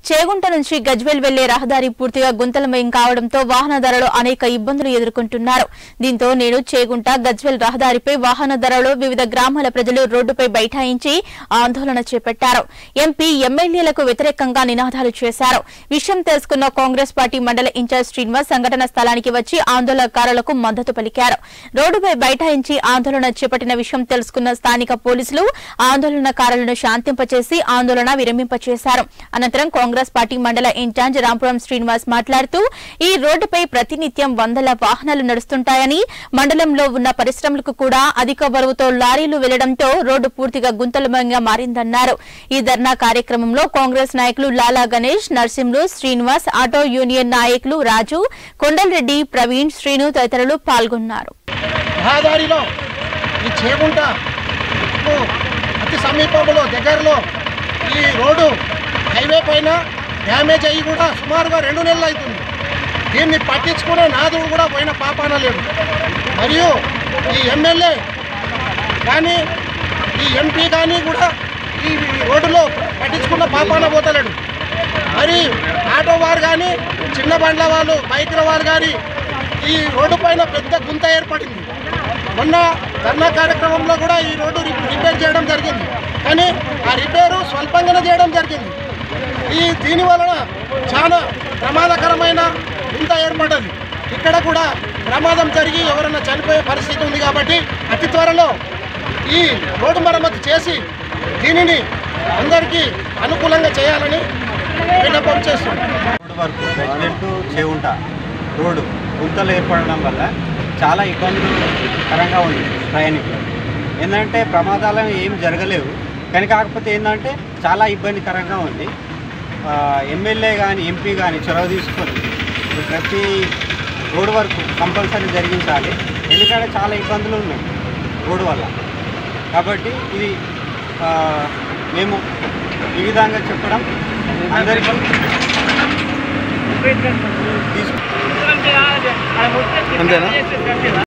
చేగుంట నుంచి గజ్వేల్ వెళ్లే రహదారి పూర్తిగా గుంతలమయం కావడంతో వాహనదారులు అనేక ఇబ్బందులు ఎదుర్కొంటున్నారు దీంతో నేడు చేగుంట గజ్వేల్ రహదారిపై వాహనదారులు వివిధ గ్రామాల ప్రజలు రోడ్డుపై బైఠాయించి ఆందోళన చేపట్టారు ఎంపీ ఎమ్మెల్యేలకు వ్యతిరేకంగా నినాదాలు చేశారు విషయం తెలుసుకున్న కాంగ్రెస్ పార్టీ మండల ఇన్ఛార్జ్ శ్రీనివాస్ సంఘటన స్థలానికి వచ్చి ఆందోళనకారులకు మద్దతు పలికారు రోడ్డుపై బైఠాయించి ఆందోళన చేపట్టిన విషయం తెలుసుకున్న స్థానిక పోలీసులు ఆందోళనకారులను శాంతింపచేసి ఆందోళన విరమింపచేశారు అనంతరం కాంగ్రెస్ పార్టీ మండల ఇన్ఛార్జ్ రాంపురం శ్రీనివాస్ మాట్లాడుతూ ఈ రోడ్డుపై ప్రతినిత్యం వందల వాహనాలు నడుస్తుంటాయని మండలంలో ఉన్న పరిశ్రమలకు కూడా అధిక బరువుతో లారీలు వెళ్లడంతో రోడ్డు పూర్తిగా గుంతలమయంగా మారిందన్నారు ఈ ధర్నా కార్యక్రమంలో కాంగ్రెస్ నాయకులు లాలా గణేష్ నర్సింహులు శ్రీనివాస్ ఆటో యూనియన్ నాయకులు రాజు కొండలరెడ్డి ప్రవీణ్ శ్రీను తదితరులు పాల్గొన్నారు రహదారిలో ఈ చేగుంట కు అతి సమీపంలో దగ్గరలో ఈ రోడ్డు హైవే పైన డ్యామేజ్ అయ్యి కూడా సుమారుగా రెండు నెలలు అవుతుంది దీన్ని పట్టించుకునే నాదుడు కూడా పోయిన పాపాన లేడు మరియు ఈ ఎమ్మెల్యే కానీ ఈ ఎంపీ కానీ కూడా ఈ రోడ్డులో పట్టించుకున్న పాపాన పోతలేడు మరి ఆటో వారు కానీ చిన్న బండ్ల వాళ్ళు బైకుల వారు కానీ ఈ రోడ్డు పైన పెద్ద గుంత ఏర్పడింది మొన్న ధర్నా కార్యక్రమంలో కూడా ఈ రోడ్డు రి- రిపేర్ చేయడం జరిగింది కానీ ఆ రిపేరు స్వల్పంగానే చేయడం జరిగింది ఈ దీని వలన చాలా ప్రమాదకరమైన గుంత ఏర్పడ్డది ఇక్కడ కూడా ప్రమాదం జరిగి ఎవరైనా చనిపోయే పరిస్థితి ఉంది కాబట్టి అతి త్వరలో ఈ రోడ్డు మరమ్మతు చేసి దీనిని అందరికీ అనుకూలంగా చేయాలని విన్నపం చేస్తున్నాం రోడ్డు వరకు గజ్వేల్ టు చేవుంట రోడ్డు గుంతలు ఏర్పడడం వల్ల చాలా ఇబ్బందికరంగా ఉంది ప్రయాణికులు ఏంటంటే ప్రమాదాలు ఏం జరగలేవు కానీ కాకపోతే ఏంటంటే చాలా ఇబ్బందికరంగా ఉంది ఆ, ఎమ్మెల్యే కానీ ఎంపీ కానీ చొరవ తీసుకొని ఇది ప్రతి రోడ్డు వరకు కంపల్సరీ జరిగించాలి ఎందుకంటే చాలా ఇబ్బందులు ఉన్నాయి రోడ్డు వల్ల కాబట్టి ఇది ఆ, మేము ఈ విధంగా చెప్పడం అందరికీ తీసుకు అంతేనా